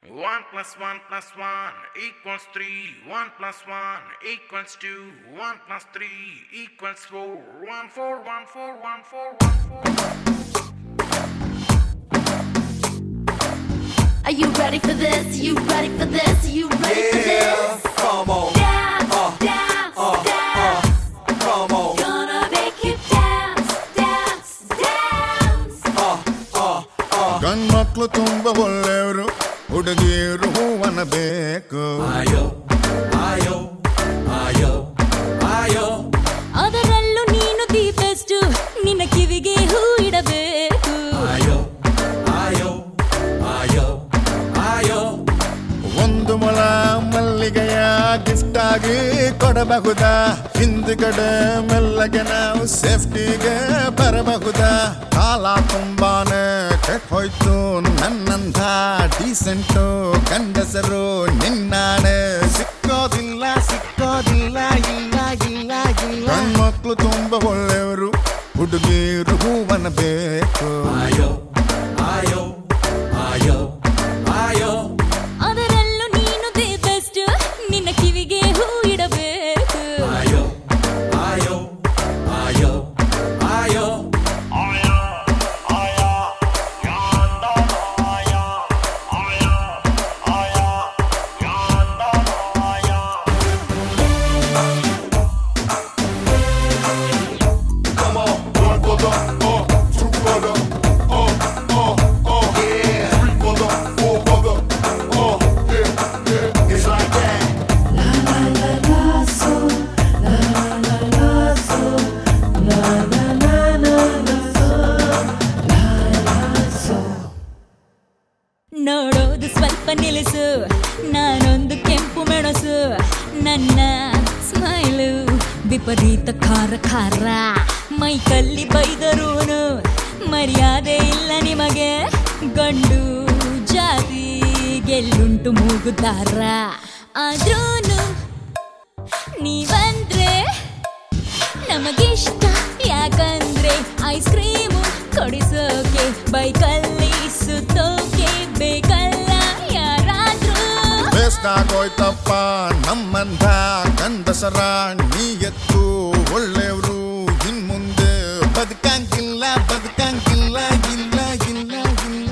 One plus one plus one equals three. One plus one equals two. One plus three equals four. One four one four one four one four. Are you ready for this? You ready for this? You ready for this? Come on, Dance, Uh, dance, uh, dance. come on. Gonna make you dance, dance, dance. ಗಂಡ್ಮಕ್ಳು ತುಂಬ ಒಳ್ಳೆಯವರು ಹುಡುಗಿಯರು ಹೂವನಬೇಕು ಆಯೋ ಆಯೋ ಆಯೋ ಆಯೋ ಅದರಲ್ಲೂ ನೀನು the best ನಿನ್ನ ಕಿವಿಗೆ ಹೂ ಇಡಬೇಕು ಆಯೋ ಆಯೋ ಆಯೋ ಆಯೋ ಒಂದು ಮೊಳ ಮಲ್ಲಿಗೆಯ ಗಿಫ್ಟ್ ಆಗಿ ಕೊಡಬಹುದಾ ಹಿಂದ್ಗಡೆ ಮೆಲ್ಲಗೆ ನಾವು ಸೇಫ್ಟಿಗೆ ಬರಬಹುದಾ ಕಾಲ ತುಂಬಾನೇ ಕೆಟ್ಟ ಹೋಯ್ತು ನನ್ನಂಥ ಡೀಸೆಂಟು ಗಂಡಸರು ನಿನ್ನಾಣೆ ಸಿಕ್ಕೋದಿಲ್ಲ ಸಿಕ್ಕೋದಿಲ್ಲ ಇಲ್ಲ ಇಲ್ಲ ಇಲ್ಲ ಗಂಡ್ಮಕ್ಳು ತುಂಬ ಒಳ್ಳೆಯವರು ಹುಡುಗಿಯರು ಹೂವನ ಬೇಕು ಆಯೋ ಆಯೋ ಆಯೋ ಆಯೋ ಅದರಲ್ಲೂ ನೀನು ದಿ ಬೆಸ್ಟ್ ನಿನ್ನ ಕಿವಿಗೆ ಹೂ ಇಡಬೇಕು ಆಯೋ ಆಯೋ ಆಯೋ ಆಯೋ ನೋಡೋದು ಸ್ವಲ್ಪ ನಿಲ್ಲಿಸು ನಾನೊಂದು ಕೆಂಪು ಮೆಣಸು ನನ್ನ ಸ್ಮೈಲು ವಿಪರೀತ ಖಾರ ಖಾರ ಮೈಕಲ್ಲಿ ಬೈದರೂನು ಮರ್ಯಾದೆ ಇಲ್ಲ ನಿಮಗೆ ಗಂಡು ಜಾತಿ ಗೆಲ್ಲುಂಟು ಮೂಗುದಾರ ಆದ್ರೂನು ನೀವಂದ್ರೆ ನಮಗಿಷ್ಟ ಯಾಕಂದ್ರೆ ಐಸ್ ಕ್ರೀಮು ಕೊಡಿಸೋಕೆ ಬೈಕಲ್ಲಿ ಸುತ್ತೋಕೆ ಬೇಕಲ್ಲ ಯಾರಾದ್ರೂ ವೇಸ್ಟ್ ಆಗೋಯ್ತಪ್ಪ ನಮ್ಮಂಥ ಗಂಡಸರ ನೀ ಎತ್ತು ಒಳ್ಳೆಯವರು ಇನ್ ಮುಂದೆ ಬದುಕಂಗಿಲ್ಲ ಬದುಕಂಗಿಲ್ಲ ಇಲ್ಲ ಇಲ್ಲ ಇಲ್ಲ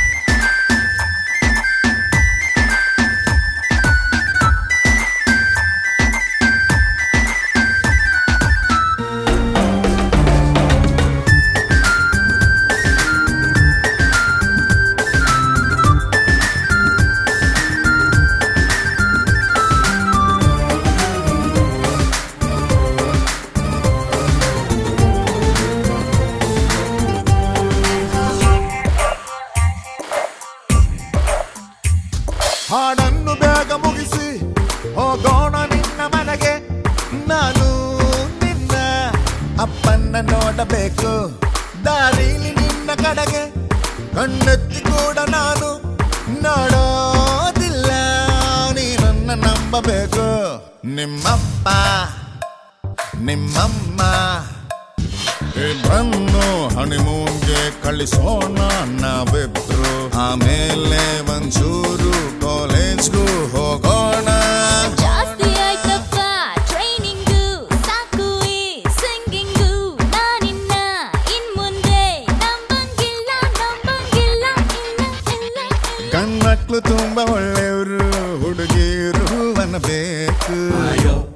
ಹಾಡನ್ನು ಬೇಗ ಮುಗಿಸಿ ಹೋಗೋಣ ನಿನ್ನ ಮನೆಗೆ ನಾನು ನಿನ್ನ ಅಪ್ಪನ್ನ ನೋಡಬೇಕು ದಾರಿಲಿ ನಿನ್ನ ಕಡೆಗೆ ಕಣ್ಣೆತ್ತಿ ಕೂಡ ನಾನು ನೋಡೋದಿಲ್ಲ ನೀನನ್ನ ನಂಬಬೇಕು ನಿಮ್ಮಪ್ಪ ನಿಮ್ಮಮ್ಮ ಇಬ್ಬರನ್ನು ಹನಿಮೂನ್ಗೆ ಕಳಿಸೋಣ ನಾವಿಬ್ರು ಆಮೇಲೆ ಒಂಚೂರು ಕಾಲೇಜ್ಗೂ ಹೋಗೋಣ ಜಾಸ್ತಿ ಆಯ್ತಪ್ಪ ಟ್ರೈನಿಂಗು ಸಾಕು ಈ ಸಿಂಗಿಂಗು ನಾನಿನ್ನ ಇನ್ ಮುಂದೆ ನಂಬಂಗಿಲ್ಲ ನಂಬಂಗಿಲ್ಲ ಇಲ್ಲ ಇಲ್ಲ ಇಲ್ಲ ಗಂಡ್ಮಕ್ಳು ತುಂಬಾ ಒಳ್ಳೆಯವರು ಹುಡುಗಿಯರು ಅನ್ನಬೇಕು ಆಯೋ